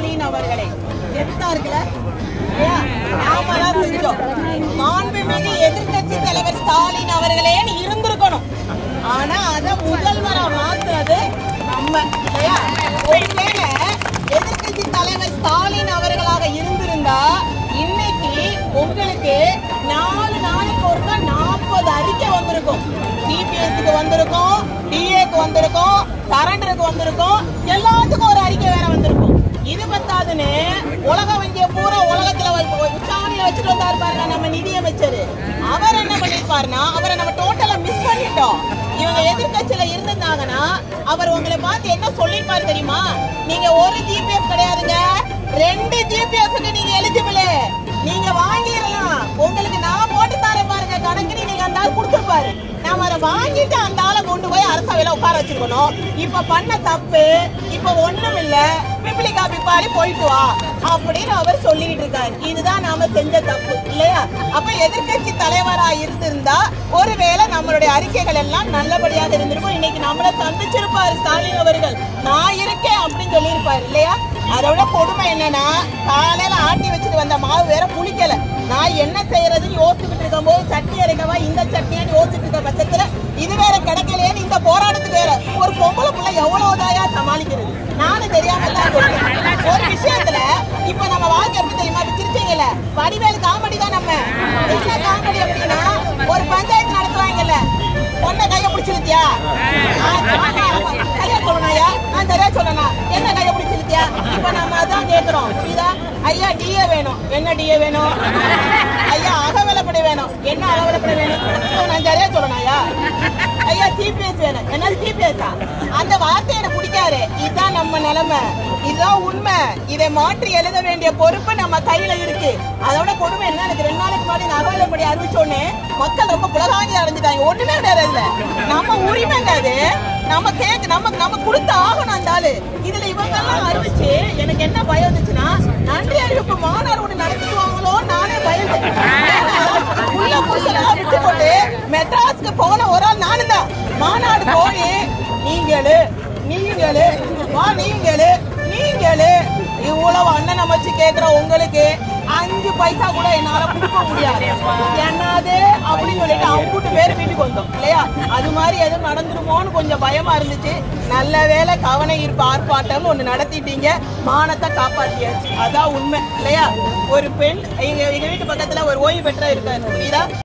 ஸ்டாலின் அவர்களை கெத்தா இருக்குல்ல இல்லையா? நாம தான் செஞ்சோம் மாண்புமிகு எதிர்க்கட்சி தலைவர் ஸ்டாலின் அவர்களே இருந்திருக்கணும் ஆனா அத முதல்வரா மாத்துறது நம்ம இல்லையா ஒருவேளை எதிர்க்கட்சி தலைவர் ஸ்டாலின் அவர்களாக இருந்திருந்தா இன்னைக்கு உங்களுக்கு நாலு நாளைக்கு ஒருக்கா நாற்பது அறிக்கை வந்திருக்கும் டிபிஎஸ்க்கு வந்திருக்கும் டிஏக்கு வந்திருக்கும் சரண்டருக்கு வந்திருக்கும் எல்லாத்துக்கும் ஒரு அறிக்கை வேற வந்திருக்கும் இது பத்தாதுன்னு உலக வங்கிய பூரா உலகத்துல வ- உச்சாணியில வச்சுட்டு வந்தாரு பாருங்க நம்ம நிதியமைச்சர் அவர் என்ன பண்ணிருப்பாருன்னா அவரை நம்ம டோட்டலா மிஸ் பண்ணிட்டோம் இவங்க எதிர்க்கட்சியில இருந்திருந்தாங்கன்னா அவர் உங்களை பார்த்து என்ன சொல்லிருப்பாரு தெரியுமா நீங்க ஒரு ஜிபிஎஃப் கிடையாதுங்க ரெண்டு ஜிபிஎஃப் நீங்க எலிஜிபிள் நீங்க வாங்கிடலாம் உங்களுக்கு நான் போட்டு தரேன் பாருங்க கணக்கு நீங்க அந்த ஆள் கொடுத்துருப்பாரு நாம அதை வாங்கிட்டு அந்த ஆளை கொண்டு போய் அரசவையில உட்கார வச்சிருக்கணும் இப்ப பண்ண தப்பு இப்ப ஒண்ணும் இல்ல பிப்ளி காப்பி பாடி போயிட்டு வா அப்படின்னு அவர் சொல்லிட்டு இருக்காரு இதுதான் நாம செஞ்ச தப்பு இல்லையா அப்ப எதிர்க்கட்சி தலைவரா இருந்திருந்தா ஒருவேளை நம்மளுடைய அறிக்கைகள் எல்லாம் நல்லபடியாக இருந்திருக்கும் இன்னைக்கு நம்மள சந்திச்சிருப்பாரு ஸ்டாலின் அவர்கள் நான் இருக்கேன் அப்படின்னு சொல்லியிருப்பாரு இல்லையா அதோட கொடுமை என்னன்னா காலையில ஆட்டி வச்சுட்டு வந்த மாவு வேற புளிக்கல நான் என்ன செய்யறதுன்னு யோசிச்சுட்டு இருக்கும் போது சட்னி அரைக்கவா இந்த சட்னியான்னு யோசிச்சுட்டு இருக்க பட்சத்துல இது வேற கிடைக்கலையேன்னு இந்த போராட்டத்துக்கு வேற ஒரு பொம்பளை புள்ள எவ்வளவுதாயா சமாளிக்கிறது நானும் தெரியாம தான் சொல்றேன். ஒரு விஷயத்துல இப்ப நம்ம வாழ்க்கை எப்படி தெரியுமா இப்ப திருச்சிங்கல்ல வடிவேலு காமெடி தான் நம்ம என்ன காமெடி அப்படின்னா ஒரு பஞ்சாயத்து நடத்துவாங்கல்ல பொண்ணை கைய பிடிச்சிருத்தியா சரியா சொல்லணும்யா நான் சரியா சொல்லணா என்ன கைய பிடிச்சிருத்தியா இப்ப நம்ம அதான் கேக்குறோம் புரியுதா ஐயா டிஏ வேணும் என்ன டிஏ வேணும் ஐயா அகவலப்படை வேணும் என்ன அகவலப்படை வேணும் இப்போ நான் சரியா சொல்லணும்யா ஐயா டிபிஎஸ் வேணும் என்ன டிபிஎஸ் அந்த வார்த்தை எனக்கு பிடிக்காது இதுதான் நம்ம நிலைமை இதுதான் உண்மை இதை மாற்றி எழுத வேண்டிய பொறுப்பு நம்ம கையில இருக்கு அதோட கொடுமை என்ன எனக்கு ரெண்டு நாளைக்கு முன்னாடி நான் அகவலப்படி அறிவிச்சோடனே மக்கள் ரொம்ப புலகாங்கி அடைஞ்சிட்டாங்க ஒண்ணுமே கிடையாது இதுல நம்ம உரிமைங்க அது நம்ம கேக்கு நம்ம நம்ம கொடுத்து ஆகணும் அந்த ஆளு இதுல இவங்க எல்லாம் அறிவிச்சு எனக்கு என்ன பயம் இருந்துச்சுன்னா நன்றி அறிவிப்பு மாநாடு ஒண்ணு நடத்திடுவாங்களோ நானே பயந்தேன் ஏன்னா, உள்ள புருஷனெல்லாம் விட்டு போட்டு மெட்ராஸ்க்கு போன ஒரு ஆள் நானும் தான் மாநாடு போய் நீங்களு நீங்களு வா நீங்களு நீங்களு இவ்வளவு அண்ணன் அமைச்சு கேக்குற உங்களுக்கு அஞ்சு பைசா கூட என்னால கொடுக்க முடியாது என்னது அப்படின்னு சொல்லிட்டு அம்புட்டு பேர் வீட்டுக்கு வந்தோம் இல்லையா அது மாதிரி எதுவும் நடந்துருமோன்னு கொஞ்சம் பயமா இருந்துச்சு நல்ல வேளை கவன ஈர்ப்பு ஆர்ப்பாட்டம்னு ஒண்ணு நடத்திட்டீங்க மானத்தை காப்பாத்தியாச்சு அதான் உண்மை இல்லையா ஒரு பெண் எங்க எங்க வீட்டு பக்கத்துல ஒரு ஓய்வு பெற்ற இருக்காரு புரியுதா